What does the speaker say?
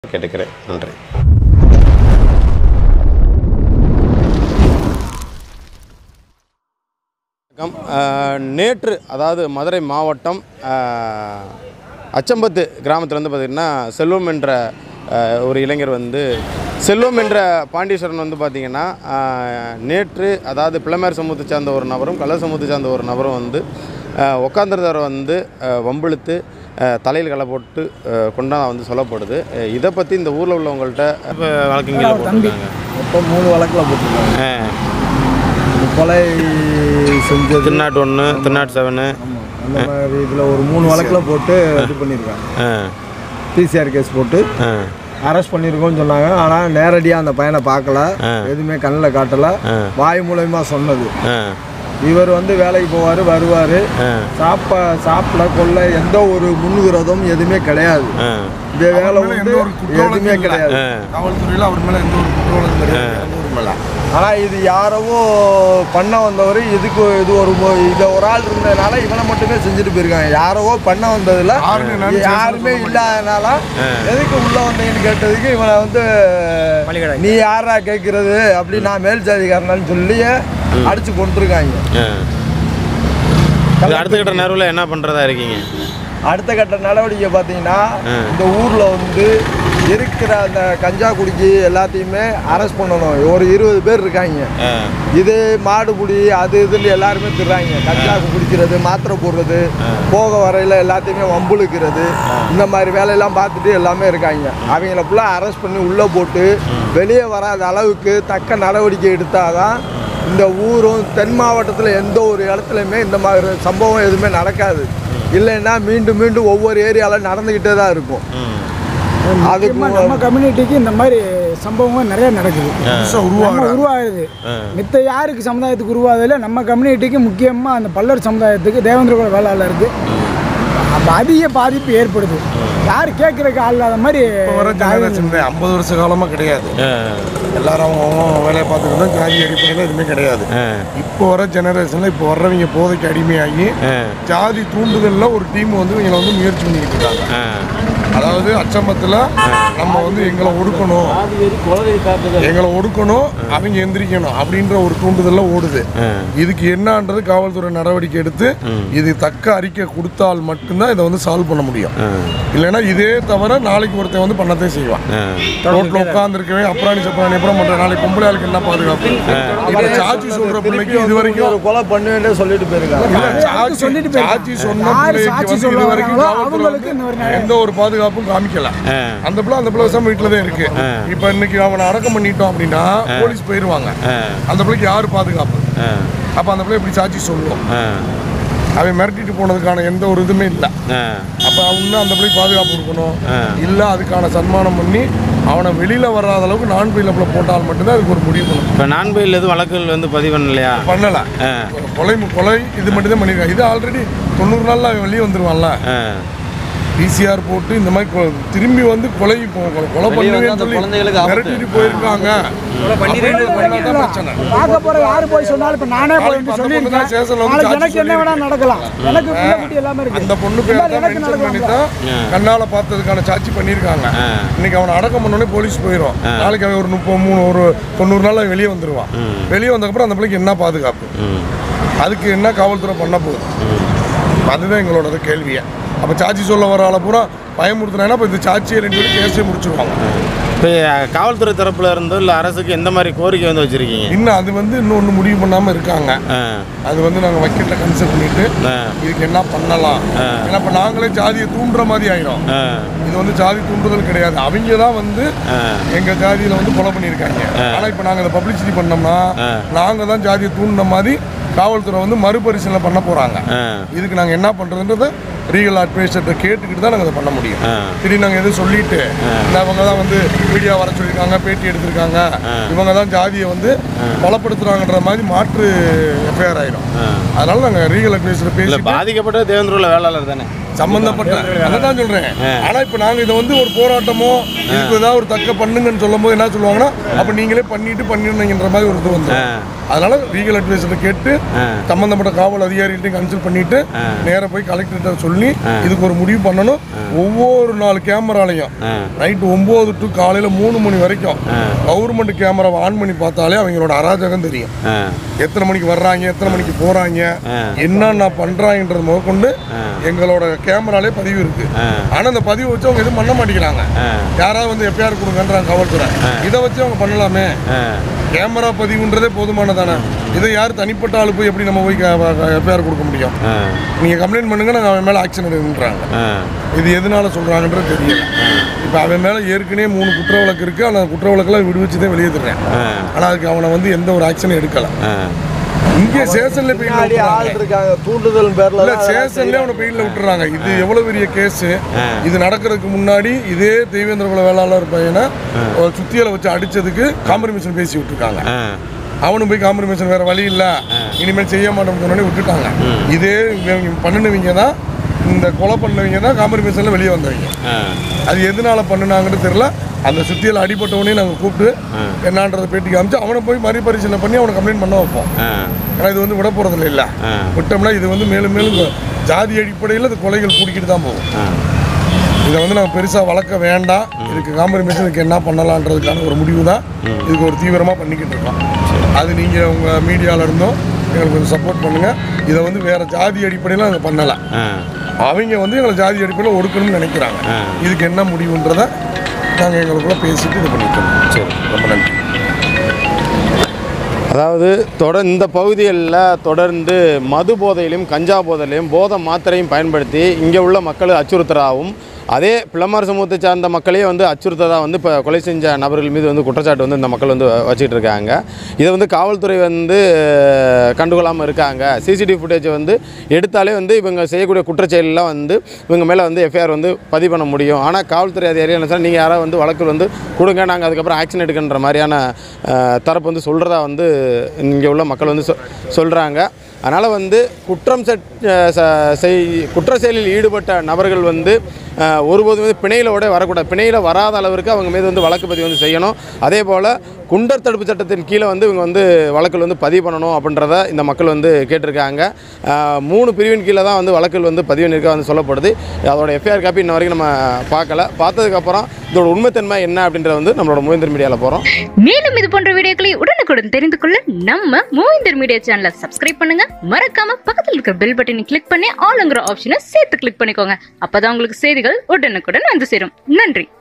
கேட்டுக்கிறேன் நன்றி வணக்கம் அஹ், நேற்று அதாவது மதுரை மாவட்டம் அஹ், அச்சம்பத்து கிராமத்தில் வந்து பார்த்திங்கன்னா செல்வம் என்ற அஹ், ஒரு இளைஞர் வந்து செல்வம் என்ற பாண்டீஸ்வரன் வந்து பார்த்திங்கன்னா அஹ், நேற்று அதாவது பிளமேர் சமூகத்தை சார்ந்த ஒரு நபரும் கலர் சமூகத்தை சார்ந்த ஒரு நபரும் வந்து உட்காந்துருந்தவரை வந்து அஹ், வம்பிழுத்து அஹ், தலையில் களை போட்டு அஹ், கொண்டா வந்து சொல்லப்படுது அஹ், இதை பற்றி இந்த ஊரில் உள்ளவங்கள்ட்ட இப்போ வழக்கங்கள்ல போட்டிருக்காங்க இப்போ மூணு வழக்கில் போட்டிருக்காங்க ஆ, இந்த கொலை செஞ்சது திருநாட்டு ஒன்று திருநாட்டு செவனு ஆமாம் அந்த மாதிரி இதில் ஒரு மூணு வழக்கில் போட்டு இது பண்ணியிருக்காங்க ஆ பிசிஆர் கேஸ் போட்டு ஆ அரெஸ்ட் பண்ணியிருக்கோம்னு சொன்னாங்க ஆனால் நேரடியாக அந்த பையனை பார்க்கல ஆ. எதுவுமே கண்ணில் காட்டலை ஆ. வாய் மூலயமா சொன்னது ஆ இவர் வந்து வேலைக்கு போவார் வருவார் ஆ சாப்ப சாப்பிட கொள்ள எந்த ஒரு முன்னுகிறதும் எதுவுமே கிடையாது ஆ இந்த வேலை வந்து எதுவுமே கிடையாது ஆ காவல்துறையில் அவர் மேலே எந்த ஒரு குற்றவாளம் கிடையாது எந்த ஒரு மேலே ஆனால் இது யாரவும் பண்ண வந்தவர் இதுக்கு இது ஒரு மு- இதை ஒரு ஆள் இருந்ததுனால இவனை மட்டுமே செஞ்சுட்டு போயிருக்காங்க யாரவோ பண்ண வந்ததில் யாருமே என்னன்னு யாருமே இல்லாதனால எதுக்கு உள்ள வந்தீங்கன்னு கேட்டதுக்கு இவனை வந்து நீ யாரா கேட்கறது அப்படி நான் மேல் ஜாதிக்காரனான்னு சொல்லி அடிச்சு கொடுத்துருக்காங்க ஆ இது அடுத்த கட்ட நேர்வில் என்ன பண்ணுறதா இருக்கீங்க அடுத்த கட்ட நடவடிக்கை பார்த்தீங்கன்னா ஆ. இந்த ஊரில் வந்து இருக்கிற அந்த கஞ்சா குடிக்கி எல்லாத்தையுமே அரெஸ்ட் பண்ணணும் ஒரு இருபது பேர் இருக்காங்க ஆ இது மாடு புடி அது இதுன்னு எல்லாருமே திடுறாங்க கஞ்சா குடிக்கிறது மாத்திரை போடுறது போக வரையில் எல்லாத்தையுமே வம்புழுக்கிறது இந்த மாதிரி வேலையெல்லாம் பார்த்துட்டு எல்லாமே இருக்காங்க அவங்கள ஃபுல்லாக அரெஸ்ட் பண்ணி உள்ளே போட்டு வெளியே வராத அளவுக்கு தக்க நடவடிக்கை எடுத்தாதான் இந்த ஊரும் தென் மாவட்டத்தில் எந்த ஒரு இடத்துலையுமே இந்த மாதிரி சம்பவம் எதுவுமே நடக்காது இல்லைன்னா மீண்டும் மீண்டும் ஒவ்வொரு ஏரியாவில் நடந்துக்கிட்டே தான் இருக்கும் ம் அதுக்கு முக்கியமா நம்ம கம்யூனிட்டிக்கு இந்த மாதிரி சம்பவங்கள் நிறைய நடக்குது புதுசாக நம்ம உருவாகிறாங்க உருவாகுது ஆ. மித்த யாருக்கு சமுதாயத்துக்கு உருவாகுதுல நம்ம கம்யூனிட்டிக்கு முக்கியமாக அந்த பல்லர் சமுதாயத்துக்கு தேவேந்திர குல வேளாளருக்கு அப்போ அதிக பாதிப்பு ஏற்படுது யார் கேட்குறக்கு ஆள் இல்லாத மாதிரி இப்போ வர ஜெனரேஷன் ஐம்பது வருஷ காலமாக கிடையாது ஆ எல்லாரும் அவங்க அவங்க வேலையை பார்த்துக்கிட்டு தான் ஜாதி அடிப்படையில் எதுவுமே கிடையாது ஆ இப்போ வர ஜெனரேஷனில் இப்போ வர்றவங்க போதைக்கு அடிமையாகி ஆ ஜாதி தூண்டுதலில் ஒரு டீம் வந்து இவங்களை வந்து முயற்சி பண்ணிக்கிட்டு இருக்காங்க ஆ அதாவது அச்சம்பத்தில் நம்ம வந்து எங்களை ஒடுக்கணும் எங்களை ஒடுக்கணும் அவங்க எந்திரிக்கணும் அப்படின்ற ஒரு தூண்டுதலில் ஓடுது ஆ இதுக்கு என்னன்றது காவல்துறை நடவடிக்கை எடுத்து இது தக்க அறிக்கை கொடுத்தால் மட்டும்தான் இதை வந்து சால்வ் பண்ண முடியும் ஆ இல்லைன்னா இதே தவிர நாளைக்கு ஒருத்தன் வந்து பண்ணதே செய்வான் ஆ ரோட்ல உட்காந்துருக்கவே அப்புறாணி சப்புறாணி அப்புறம் பண்ற நாளைக்கு பொம்பளை ஆளுக்கு என்ன பாதுகாப்பு இப்ப சாட்சி சொல்ற பிள்ளைக்கு இது வரைக்கும் ஒரு கொலை பண்ணுவேன்னே சொல்லிட்டு போயிருக்காங்க இல்ல, சாட்சி சொல்லிட்டு போயிருக்காங்க. சாட்சி சொன்ன யார் பிள்ளைக்கு சாட்சி வந்து இது சொல்ல வரைக்கும் வராங்களோ காவல்துறை அவங்களுக்கு இந்த ஒரு வந்து நியாயம். எந்த ஒரு பாதுகாப்பும் காமிக்கல ஆ அந்த பிள்ளை அந்த பிள்ளை விஷம் வீட்டில் தான் இருக்கு இப்போ இன்னைக்கு அவனை அடக்கம் பண்ணிட்டோம் அப்படின்னா போலீஸ் போயிடுவாங்க ஆ அந்த பிள்ளைக்கு யார் பாதுகாப்பு ஆ அப்போ அந்த பிள்ளை இப்படி சாட்சி சொல்லுவோம் ஆ அவன் மிரட்டிட்டு போனதுக்கான எந்த ஒரு இதுவுமே இல்லை ஆ அப்போ அவங்க அந்த பிள்ளைக்கு பாதுகாப்பு கொடுக்கணும் ஆ. இல்லை அதுக்கான சன்மானம் பண்ணி அவனை வெளியில் வராத அளவுக்கு நான் பையில் போட்டால் மட்டும்தான் அதுக்கு ஒரு முடிவு பண்ணணும் இப்போ நான் பெயில் எதுவும் வழக்குகள் வந்து பதிவு பண்ணலையா பண்ணலை ஆ கொலை கொலை இது மட்டும் தான் பண்ணியிருக்காங்க இது ஆல்ரெடி தொண்ணூறு நாளில் அவன் வெளியே வந்துருவான்ல ஆ பிசிஆர் போட்டு இந்த மாதிரி கொ- திரும்பி வந்து கொலை கொ- கொ- கொலை பண்ணுவேன்னு சொல்லி மிரட்டிட்டு போயிருக்காங்க அப்படின்னா பிரச்சனை பார்க்க போற யாரு போய் சொன்னாலும் இப்ப நானே போய் நாளைக்கு வந்து அந்த பொண்ணு தான் சொல்லியிருக்கேன் ஸ்டேஷன்ல வந்து நாளைக்கு சாட்சி எனக்கு என்ன வேணா நடக்கலாம் எனக்கு பிள்ளை குட்டி எல்லாமே இருக்கு அந்த பொண்ணு இந்த பேர் மாதிரி தான் எனக்கு மென்ஷன் பண்ணி நடக்கலாம் தான் கண்ணால பார்த்ததுக்கான சாட்சி பண்ணியிருக்காங்க ஆ. இன்னைக்கு அவனை அடக்கம் பண்ணோடனே போலீஸ் போயிடும் நாளைக்கு அவன் ஒரு முப்பது மூணு ஒரு தொண்ணூறு நாள் அவன் வெளியே வந்துருவான் வெளியே வந்ததுக்கப்புறம் அந்த பிள்ளைக்கு என்ன பாதுகாப்பு ம் அதுக்கு என்ன காவல்துறை பண்ண போகுது அதுதான் எங்களோட கேள்வியை அப்போ சாட்சி சொல்ல வர ஆளை பூரா பயமுறுத்தினா இப்போ இந்த சாட்சியை ரெண்டு பேரும் கேஸே முடிச்சிருவாங்க இப்போ காவல்துறை தரப்புல இருந்தோ இல்லை அரசுக்கு எந்த மாதிரி கோரிக்கை வந்து வச்சுருக்கீங்க இன்னும் அது வந்து இன்னும் ஒன்றும் முடிவு பண்ணாமல் இருக்காங்க ஆ அது வந்து நாங்கள் வக்கீலில் கன்சல்ட் பண்ணிட்டு ஆ இதுக்கு என்ன பண்ணலாம் ஏன்னா இப்போ நாங்களே ஜாதியை தூண்டுற மாதிரி ஆயிரும் ஆ இது வந்து ஜாதி தூண்டுதல் கிடையாது அவங்க தான் வந்து ஆ எங்க ஜாதியில வந்து கொலை பண்ணியிருக்காங்க ஆனா இப்போ நாங்கள் இதை பப்ளிசிட்டி பண்ணோம்னா ஆ. நாங்க தான் ஜாதியை தூண்டின மாதிரி காவல்துறை வந்து மறுபரிசீலனை பண்ண போறாங்க ஆ இதுக்கு நாங்க என்ன பண்றதுன்றத ரீகல் அட்வைசர்கிட்ட கேட்டுக்கிட்டு தான் நாங்கள் இதை பண்ண முடியும் ஆ. திடீர்னு நாங்கள் எதுவும் சொல்லிட்டு இந்த அவங்க தான் வந்து மீடியா வர சொல்லியிருக்காங்க பேட்டி எடுத்திருக்காங்க இவங்க தான் ஜாதியை வந்து பலப்படுத்துறாங்கன்ற மாதிரி மாற்று எஃப்ஐஆர் ஆயிரும் அதனால நாங்கள் ரீகல் அட்வைசர் இல்லை பேசி பாதிக்கப்பட்ட தேவேந்திர வேளாளர் தானே சம்பந்தப்பட்ட அதான் சொல்றேன் ஆனா இப்ப நாங்க இதை வந்து ஒரு போராட்டமோ இதுக்கு ஏதாவது ஒரு தக்க பண்ணுங்கன்னு சொல்லும் போது என்ன சொல்லுவாங்கன்னா அப்ப நீங்களே பண்ணிட்டு பண்ணிருந்தீங்கன்ற மாதிரி ஒரு இது வந்து அதனால லீகல் அட்வைசர் கேட்டு சம்பந்தப்பட்ட காவல் அதிகாரிகிட்டையும் கன்சல்ட் பண்ணிட்டு நேரா போய் கலெக்டர்கிட்ட சொல்லி இதுக்கு ஒரு முடிவு பண்ணணும் ஒவ்வொரு நாலு கேமராலையும் நைட்டு ஒன்பது டு காலையில மூணு மணி வரைக்கும் கவர்மெண்ட் கேமராவை ஆன் பண்ணி பார்த்தாலே அவங்களோட அராஜகம் தெரியும் எத்தனை மணிக்கு வர்றாங்க எத்தனை மணிக்கு போறாங்க என்னென்ன பண்றாங்கன்றது முதற்கொண்டு எங்களோட கேமராலே பதிவு இருக்கு ஆனா அந்த பதிவு வச்சு அவங்க எதுவும் பண்ண மாட்டேங்கிறாங்க யாராவது வந்து எப்பயார் கொடுங்கன்றாங்க காவல்துறை இதை வச்சு அவங்க பண்ணலாமே கேமரா பதிவுன்றதே போதுமானதானே இதை யார் தனிப்பட்ட ஆளு போய் எப்படி நம்ம போய் எப்பயார் கொடுக்க முடியும் நீங்க கம்ப்ளைண்ட் பண்ணுங்க நாங்கள் அவன் மேல ஆக்ஷன் எடுக்கன்றாங்க இது எதனால சொல்றாங்கன்றது தெரியல இப்போ அவன் மேல ஏற்கனவே மூணு குற்ற வழக்கு இருக்கு அந்த குற்ற வழக்கெல்லாம் விடுவிச்சு தான் வெளியே தர்றேன் ஆனா அதுக்கு அவனை வந்து எந்த ஒரு ஆக்ஷனும் எடுக்கல இங்கே சேஷன்ல பின்னாடி ஆள் போய் இருக்காங்க தூண்டுதல் பேர்ல இல்ல தான் அதெல்லாம் சேஷன்ல அவனை பெயில விட்டுறாங்க இது எவ்வளவு பெரிய கேஸ் இது நடக்கிறதுக்கு முன்னாடி இதே தெய்வேந்திர குல வேளாளர் பையனை ஒரு சுத்தியலை வச்சு அடிச்சதுக்கு காம்ப்ரமைசன் பேசி விட்டுருக்காங்க அவனும் போய் காம்ப்ரமைசன் வேற வழி இல்ல இனிமேல் செய்ய மாட்டோம்னு சொன்னோடனே விட்டுட்டாங்க இதே இவங்க பண்ணினவங்க தான் இந்த கொலை பண்ணவங்க தான் காம்ப்ரமைசன்ல வெளியே வந்தவங்க அது எதனால பண்ணுனாங்கன்னு தெரியல அந்த சுத்தியல் அடிபட்டவனையும் நாங்கள் கூப்பிட்டு என்னன்றதை பேட்டி காமிச்சு அவனை போய் மறுபரிசீலனை பண்ணி அவனை கம்ப்ளைண்ட் பண்ண வைப்போம் ஏன்னா இது வந்து விட போறதில்ல இல்ல விட்டோம்னா இது வந்து மேலும் மேலும் ஜாதி அடிப்படையில் இந்த கொலைகள் கூடிக்கிட்டு தான் போகும் இதை வந்து நம்ம பெருசாக வளர்க்க வேண்டாம் இதுக்கு காம்ப்ரமைஸ் இதுக்கு என்ன பண்ணலான்றதுக்கான ஒரு முடிவு தான் இதுக்கு ஒரு தீவிரமாக பண்ணிக்கிட்டு இருக்கோம் அது நீங்கள் உங்கள் மீடியாவில் இருந்தோம் எங்களுக்கு கொஞ்சம் சப்போர்ட் பண்ணுங்கள் இதை வந்து வேறு ஜாதி அடிப்படையில் நாங்கள் பண்ணலை அவங்க வந்து எங்களை ஜாதி அடிப்படையில் ஒடுக்கணும்னு நினைக்கிறாங்க இதுக்கு என்ன முடிவுன்றதை நாங்கள் எங்களுக்குள்ள பேசிட்டு இது பண்ணிட்டோம் சரி ரொம்ப நன்றி அதாவது தொடர் இந்த பகுதிகளில் தொடர்ந்து மது போதையிலும் கஞ்சா போதையிலும் போதை மாத்திரையும் பயன்படுத்தி இங்கே உள்ள மக்களை அச்சுறுத்தலாகவும் அதே பிளமார் சமூகத்தை சார்ந்த மக்களையே வந்து அச்சுறுத்ததாக வந்து இப்போ கொலை செஞ்ச நபர்கள் மீது வந்து குற்றச்சாட்டு வந்து இந்த மக்கள் வந்து வச்சுட்டு இருக்காங்க இதை வந்து காவல்துறை வந்து கண்டுகொள்ளாமல் இருக்காங்க சிசிடிவி ஃபுட்டேஜ் வந்து எடுத்தாலே வந்து இவங்க செய்யக்கூடிய குற்றச்செயலெலாம் வந்து இவங்க மேலே வந்து எஃப்ஐஆர் வந்து பதிவு பண்ண முடியும் ஆனால் காவல்துறை அதிகாரி என்ன சார் நீங்கள் யாராவது வந்து வழக்கு வந்து கொடுங்க நாங்கள் அதுக்கப்புறம் ஆக்ஷன் எடுக்கின்ற மாதிரியான அஹ், தரப்பு வந்து சொல்கிறதா வந்து இங்கே உள்ள மக்கள் வந்து சொ சொல்கிறாங்க அதனால் வந்து குற்றம் செட் ச- செய் குற்ற செயலில் ஈடுபட்ட நபர்கள் வந்து அஹ், ஒருபோதும் வந்து பிணையிலோட வரக்கூடாது பிணையில் வராத அளவிற்கு அவங்க மீது வந்து வழக்கு பதிவு வந்து செய்யணும் அதே போல் குண்டர் தடுப்பு சட்டத்தின் கீழே வந்து இவங்க வந்து வழக்குகள் வந்து பதிவு பண்ணணும் அப்படின்றத இந்த மக்கள் வந்து கேட்டிருக்காங்க அஹ், மூணு பிரிவின் கீழே தான் வந்து வழக்குகள் வந்து பதிவு பண்ணியிருக்கா வந்து சொல்லப்படுது அதோட எஃப்ஐஆர் காப்பி இன்ன வரைக்கும் நம்ம பார்க்கல பார்த்ததுக்கப்புறம் இதோட உண்மைத்தன்மை என்ன அப்படின்றத வந்து நம்மளோட மூவேந்தர் மீடியாவில் போகிறோம் மேலும் இது போன்ற வீடியோக்களை உடனுக்குடன் தெரிந்து கொள்ள நம்ம மூவிந்தர் மீடியா சேனலை சப்ஸ்கிரைப் பண்ணுங்க மறக்காம பக்கத்தில் இருக்கிற பெல் பட்டனை கிளிக் பண்ணி ஆளுங்கிற ஆப்ஷனை சேர்த்து கிளிக் பண்ணிக்கோங்க அப்பதான் உங்களுக்கு செய்திகள் உடனுக்குடன் வந்து சேரும் நன்றி